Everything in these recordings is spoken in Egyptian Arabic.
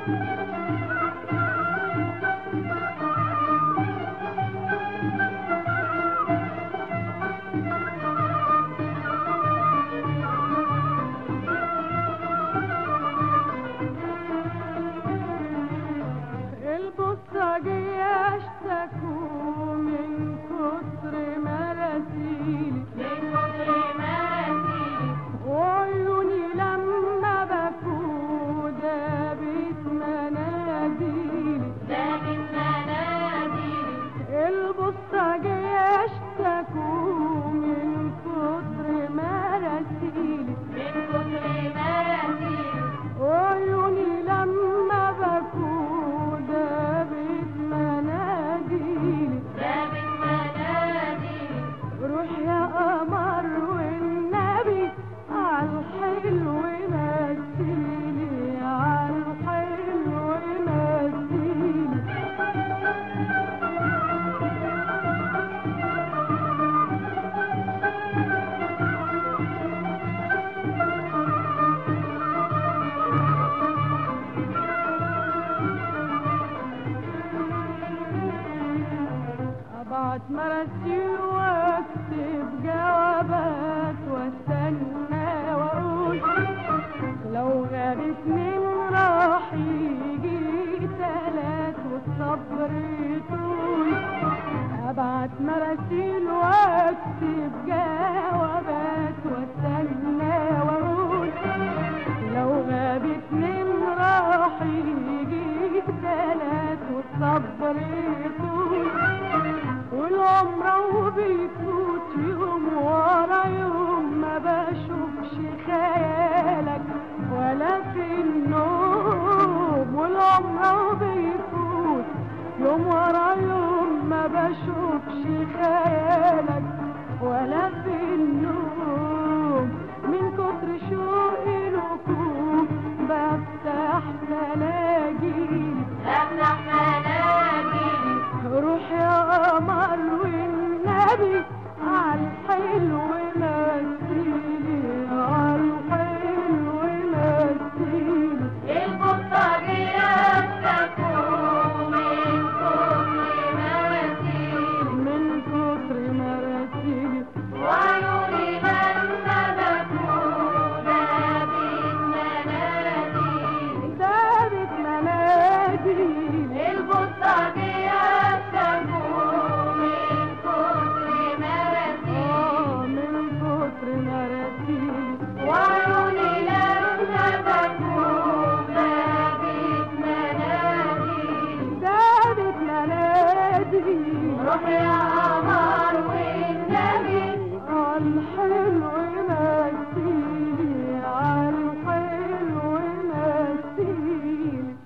البصاجية اشتكوا من كتر مراسيلي من كتر مراسيلي وعيوني لما بكوا دابت مناديلي دامت مناديلي البصاجية اشتكوا من كتر مراسيلي من كتر مراسيلي وعيوني لما بكوا دابت مناديلي دامت مناديلي روح يا قمر والنبي عالحلو مثيلي عالحلو مثيلي ابعت مراسيل واكتب جوابات واستنى واقول لو غاب اتنين راح يجي تلات والصبر طول ابعت مراسيل واكتب جوابات واستنى واقول لو غاب اتنين راح يجي تلات والصبر طول والعمر وبيفوت يوم ورا يوم ما بشوفش خيالك ولا في النوم والعمر بيفوت يوم ورا يوم ما بشوفش خيالك ولا في النوم من كتر شوقي لكم بفتح سلاجيلي افتح مناديلي روح يا قمر والنبي عالحلو مثيلي عالحلو مثيلي البطارية اشتكوا من كتر مراسيلي من كتر مراسيلي وعيوني لما بكوا دامت مناديلي دارت مناديلي البطارية اشتكوا من كتر مراسيلي آه من كتر مراسيلي وعيوني لما بكوا دامت مناديلي دارت مناديلي روح يا قمر والنبي عالحلو مثيلي عالحلو مثيلي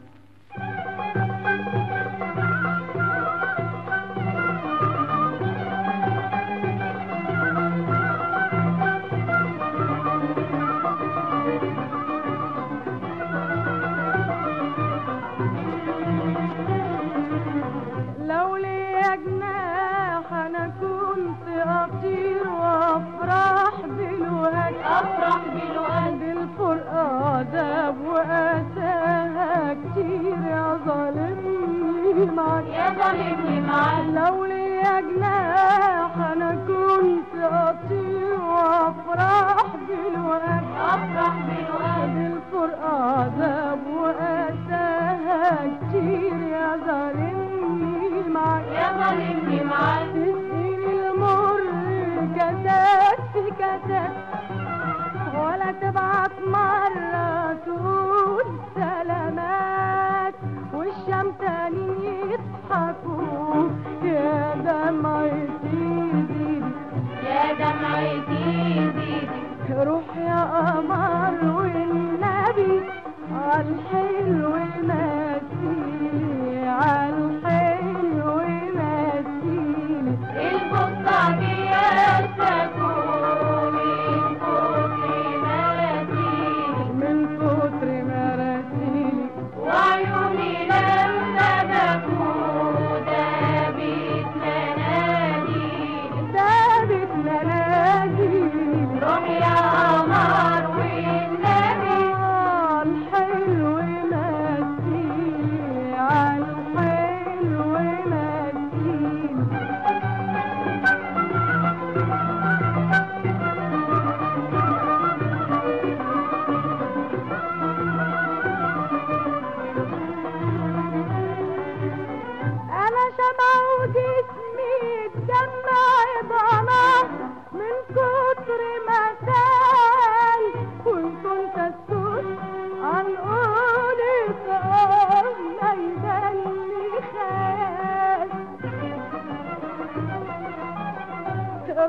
لو ليا جناح انا كنت اطير وافرح بالوهج افرح بالوقت الفرقة عذاب واساها كتير يا ظالمني معاك يا ظالمني معاك لو ليا جناح انا كنت اطير وافرح بالوهج افرح بالوقت الفرقة عذاب واساها كتير يا ظالمني معاك يا ظالمني معاك تسقيني المر كاسات في كاسات ولا تبعت مرة تقول سلامات والشمتانين يضحكوا يا دمعتي زيدي يا دمعتي زيدي روح يا قمر والنبي عالحلو مثيلي عالحلو مثيلي البطاقية اشتكوا من كتر مراسيلي من كتر مراسيلي وعيوني لما بكوا دابت مناديلي دابت مناديلي روح يا قمر والنبي الحلو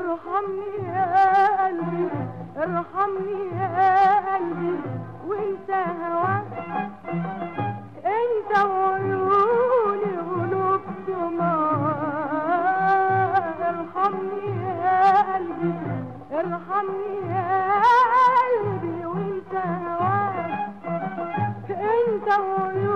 ارحمني يا قلبي ارحمني يا قلبي وانت هواك انت وعيوني قلوب سماء ارحمني يا قلبي ارحمني يا قلبي وانت هواك انت وعيوني